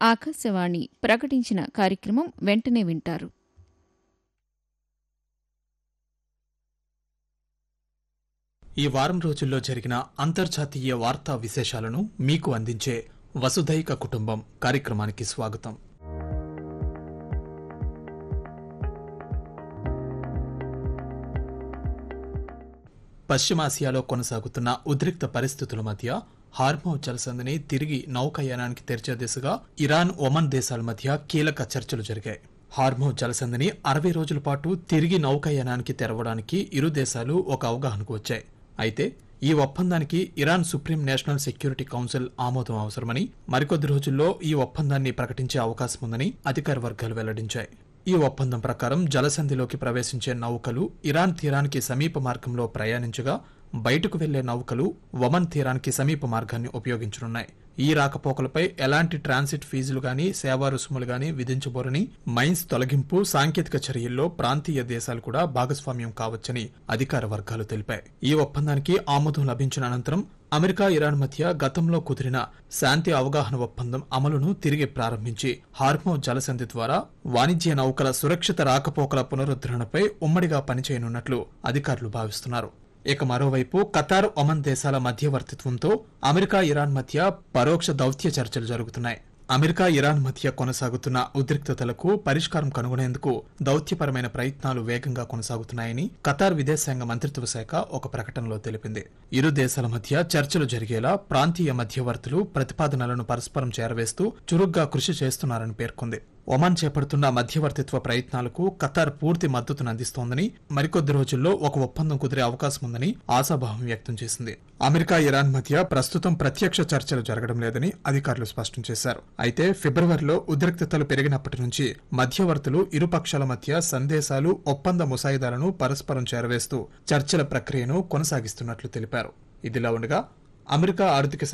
ఆకాశవాణి ప్రకటించిన కార్యక్రమం వెంటనే వింటారు ఈ వారం రోజుల్లో జరిగిన అంతర్జాతీయ వార్తా విశేషాలను మీకు అందించే వసుధైక కుటుంబం కార్యక్రమానికి స్వాగతం పశ్చిమాసియాలో కొనసాగుతున్న ఉద్రిక్త పరిస్థితుల మధ్య హార్మో జలసంధిని తిరిగి నౌకాయానానికి తెరిచే దిశగా ఇరాన్ ఒమన్ దేశాల మధ్య కీలక చర్చలు జరిగాయి హార్మో జలసంధిని అరవై రోజుల పాటు తిరిగి నౌకాయానానికి తెరవడానికి ఇరు దేశాలు ఒక అవగాహనకు వచ్చాయి అయితే ఈ ఒప్పందానికి Iran supreme national security council ఆమోదం అవసరమని మరికొద్ది రోజుల్లో ఈ ఒప్పందాన్ని ప్రకటించే అవకాశం ఉందని అధికార వర్గాలు వెల్లడించాయి ఈ ఒప్పందం ప్రకారం జలసంధిలోకి ప్రవేశించే నౌకలు ఇరాన్ తీరానికి సమీప మార్గంలో ప్రయాణించగా బయటకు వెళ్లే నౌకలు ఒమన్ తీరానికి సమీప మార్గాన్ని ఉపయోగించనున్నాయి ఈ రాకపోకలపై ఎలాంటి ట్రాన్సిట్ ఫీజులు గాని సేవా రుసుములు గాని విధించబోరని మైన్స్ తొలగింపు సాంకేతిక చర్యల్లో ప్రాంతీయ దేశాలు కూడా భాగస్వామ్యం కావచ్చని అధికార వర్గాలు తెలిపాయి ఈ ఒప్పందానికి ఆమోదం లభించిన అనంతరం అమెరికా ఇరాన్ మధ్య గతంలో కుదిరిన శాంతి అవగాహన ఒప్పందం అమలును తిరిగి ప్రారంభించి హార్మో జలసంధి ద్వారా వాణిజ్య నౌకల సురక్షిత రాకపోకల పునరుద్ధరణపై ఉమ్మడిగా పనిచేయనున్నట్లు అధికారులు భావిస్తున్నారు ఇక మరోవైపు ఖతార్ ఒమన్ దేశాల మధ్యవర్తిత్వంతో అమెరికా ఇరాన్ మధ్య పరోక్ష దౌత్య చర్చలు జరుగుతున్నాయి అమెరికా ఇరాన్ మధ్య కొనసాగుతున్న ఉద్రిక్తతలకు పరిష్కారం కనుగొనేందుకు దౌత్యపరమైన ప్రయత్నాలు వేగంగా కొనసాగుతున్నాయని ఖతార్ విదేశాంగ మంత్రిత్వ శాఖ ఒక ప్రకటనలో తెలిపింది ఇరు దేశాల మధ్య చర్చలు జరిగేలా ప్రాంతీయ మధ్యవర్తులు ప్రతిపాదనలను పరస్పరం చేరవేస్తూ చురుగ్గా కృషి చేస్తున్నారని పేర్కొంది ఒమాన్ చేపడుతున్న మధ్యవర్తిత్వ ప్రయత్నాలకు ఖతార్ పూర్తి మద్దతును అందిస్తోందని మరికొద్ది రోజుల్లో ఒక ఒప్పందం కుదిరే అవకాశం ఉందని ఆశాభావం వ్యక్తం చేసింది అమెరికా ఇరాన్ మధ్య ప్రస్తుతం ప్రత్యక్ష చర్చలు జరగడం లేదని అధికారులు స్పష్టం చేశారు అయితే ఫిబ్రవరిలో ఉద్రిక్తతలు పెరిగినప్పటి నుంచి మధ్యవర్తులు ఇరు పక్షాల మధ్య సందేశాలు ఒప్పంద ముసాయిదాలను పరస్పరం చేరవేస్తూ చర్చల ప్రక్రియను కొనసాగిస్తున్నట్లు తెలిపారు ఇదిలా ఉండగా అమెరికా ఆర్థిక